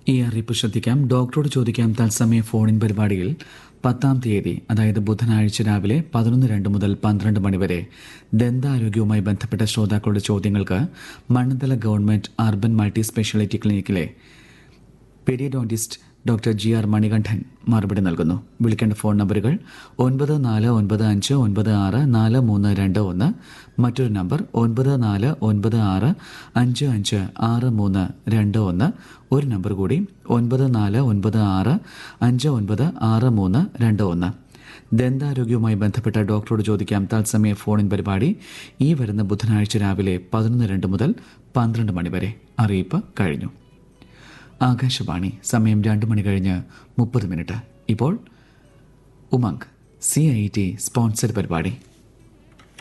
ഈ അറിയിപ്പ് ശ്രദ്ധിക്കാം ഡോക്ടറോട് ചോദിക്കാം തത്സമയ ഫോണിൻ പരിപാടിയിൽ പത്താം തീയതി അതായത് ബുധനാഴ്ച രാവിലെ പതിനൊന്ന് രണ്ട് മുതൽ പന്ത്രണ്ട് മണിവരെ ദന്താരോഗ്യവുമായി ബന്ധപ്പെട്ട ശ്രോതാക്കളുടെ ചോദ്യങ്ങൾക്ക് Mannanthala government urban multi speciality ക്ലിനിക്കിലെ periodontist doctor G R Manikandan മറുപടി നൽകുന്നു വിളിക്കേണ്ട ഫോൺ നമ്പറുകൾ ഒൻപത് നാല് ഒൻപത് അഞ്ച് ഒൻപത് ആറ് നാല് മൂന്ന് രണ്ട് ഒന്ന് മറ്റൊരു നമ്പർ ഒൻപത് നാല് ഒൻപത് ആറ് അഞ്ച് അഞ്ച് ആറ് മൂന്ന് രണ്ട് ഒന്ന് ഒരു നമ്പർ കൂടി ഒൻപത് നാല് ഒൻപത് ആറ് അഞ്ച് ഒൻപത് ആറ് മൂന്ന് രണ്ട് ഒന്ന് ദന്താരോഗ്യവുമായി ബന്ധപ്പെട്ട ഡോക്ടറോട് ചോദിക്കാം തത്സമയ ഫോണിൻ പരിപാടി ഈ വരുന്ന ബുധനാഴ്ച രാവിലെ പതിനൊന്ന് രണ്ട് മുതൽ പന്ത്രണ്ട് മണി വരെ അറിയിപ്പ് കഴിഞ്ഞു ആകാശവാണി സമയം രണ്ട് മണി കഴിഞ്ഞ് മുപ്പത് മിനിറ്റ് ഇപ്പോൾ Umang C I T sponsor പരിപാടി